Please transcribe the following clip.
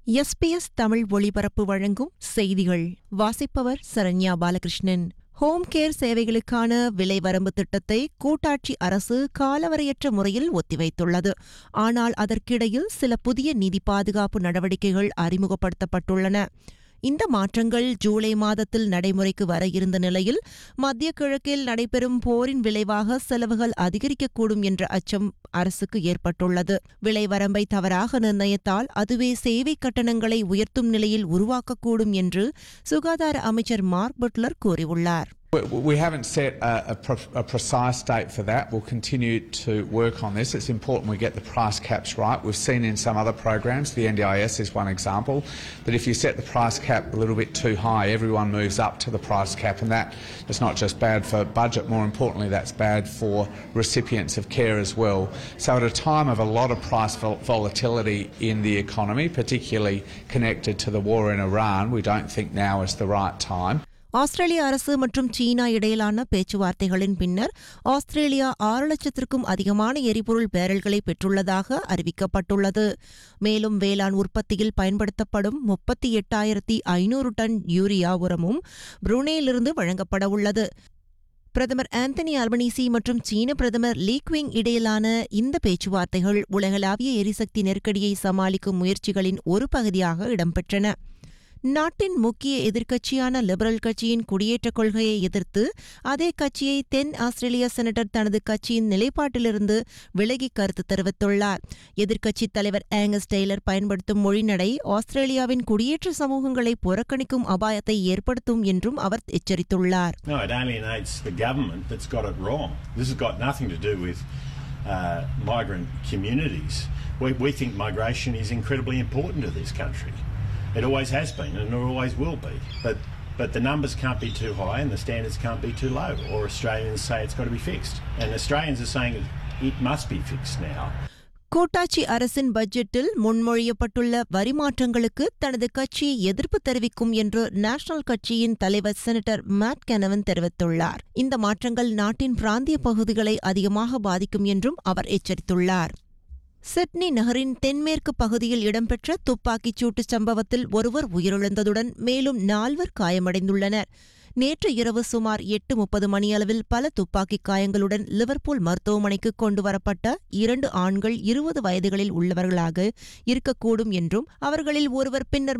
SBS Tamil ஒளிபரப்பு வழங்கும் செய்திகள் வாசிப்பவர் சரண்யா பாலகிருஷ்ணன் ஹோம் கேர் சேவைகளுக்கான விலை வரம்பு திட்டத்தை கூட்டாட்சி அரசு காலவரையற்ற முறையில் ஒத்திவைத்துள்ளது ஆனால் அதற்கிடையில் சில புதிய நிதி பாதுகாப்பு நடவடிக்கைகள் அறிமுகப்படுத்தப்பட்டுள்ளன இந்த மாற்றங்கள் ஜூலை மாதத்தில் நடைமுறைக்கு வர இருந்த நிலையில் மத்திய கிழக்கில் நடைபெறும் போரின் விளைவாக செலவுகள் அதிகரிக்கக்கூடும் என்ற அச்சம் அரசுக்கு ஏற்பட்டுள்ளது விலை வரம்பை தவறாக நிர்ணயித்தால் அதுவே சேவை கட்டணங்களை உயர்த்தும் நிலையில் உருவாக்கக்கூடும் என்று சுகாதார அமைச்சர் மார்க் பட்லர் கூறியுள்ளார் We- We haven't set a, a, pre- a precise date for that. We'll continue to work on this. It's important we get the price caps right. We've seen in some other programs, the NDIS is one example, that if you set the price cap a little bit too high, everyone moves up to the price cap, and that is not just bad for budget, more importantly, that's bad for recipients of care as well. So, at a time of a lot of price vol- volatility in the economy, particularly connected to the war in Iran, we don't think now is the right time. ஆஸ்திரேலிய அரசு மற்றும் சீனா இடையிலான பேச்சுவார்த்தைகளின் பின்னர் Australia ஆறு லட்சத்திற்கும் அதிகமான எரிபொருள் பேரல்களை பெற்றுள்ளதாக அறிவிக்கப்பட்டுள்ளது மேலும் வேளாண் உற்பத்தியில் பயன்படுத்தப்படும் முப்பத்தி எட்டாயிரத்தி ஐநூறு டன் யூரியா உரமும் புரூனேயிலிருந்து வழங்கப்பட உள்ளது பிரதமர் ஆந்தனி அல்பனீசி மற்றும் சீன பிரதமர் லீ குவிங் இடையிலான இந்த பேச்சுவார்த்தைகள் உலகளாவிய எரிசக்தி நெருக்கடியை சமாளிக்கும் முயற்சிகளின் ஒரு பகுதியாக இடம்பெற்றன நாட்டின் முக்கிய எதிர்க்கட்சியான லிபரல் கட்சியின் குடியேற்றக் கொள்கையை எதிர்த்து அதே கட்சியை தென் ஆஸ்திரேலிய செனட்டர் தனது கட்சியின் நிலைப்பாட்டிலிருந்து விலகி கருத்து தெரிவித்துள்ளார் எதிர்க்கட்சித் தலைவர் ஆங்கஸ் டெய்லர் பயன்படுத்தும் மொழிநடை ஆஸ்திரேலியாவின் குடியேற்ற சமூகங்களை புறக்கணிக்கும் அபாயத்தை ஏற்படுத்தும் என்றும் அவர் எச்சரித்துள்ளார் No, it alienates the government that's got it wrong. This has got nothing to do with uh, migrant communities. We, we think migration is incredibly important to this country. It always has been and it always will be. But, but the numbers can't be too high and the standards can't be too low, or Australians say it's got to be fixed. And Australians are saying it, it must be fixed now. கூட்டாட்சி அரசின் பட்ஜெட்டில் முன்மொழியப்பட்டுள்ள வரி மாற்றங்களுக்கு தனது கட்சி எதிர்ப்பு தெரிவிக்கும் என்று நேஷனல் கட்சியின் தலைவர் செனட்டர் மேட் கெனவன் தெரிவித்துள்ளார் இந்த மாற்றங்கள் நாட்டின் பிராந்திய பகுதிகளை அதிகமாக பாதிக்கும் என்றும் அவர் எச்சரித்துள்ளார் சிட்னி நகரின் தென்மேற்கு பகுதியில் இடம்பெற்ற துப்பாக்கிச் சூட்டுச் சம்பவத்தில் ஒருவர் உயிரிழந்ததுடன் மேலும் நால்வர் காயமடைந்துள்ளனர் நேற்று இரவு சுமார் எட்டு முப்பது மணியளவில் பல துப்பாக்கிக் காயங்களுடன் லிவர்பூல் மருத்துவமனைக்கு கொண்டுவரப்பட்ட இரண்டு ஆண்கள் இருபது வயதுகளில் உள்ளவர்களாக இருக்கக்கூடும் என்றும் அவர்களில் ஒருவர் பின்னர்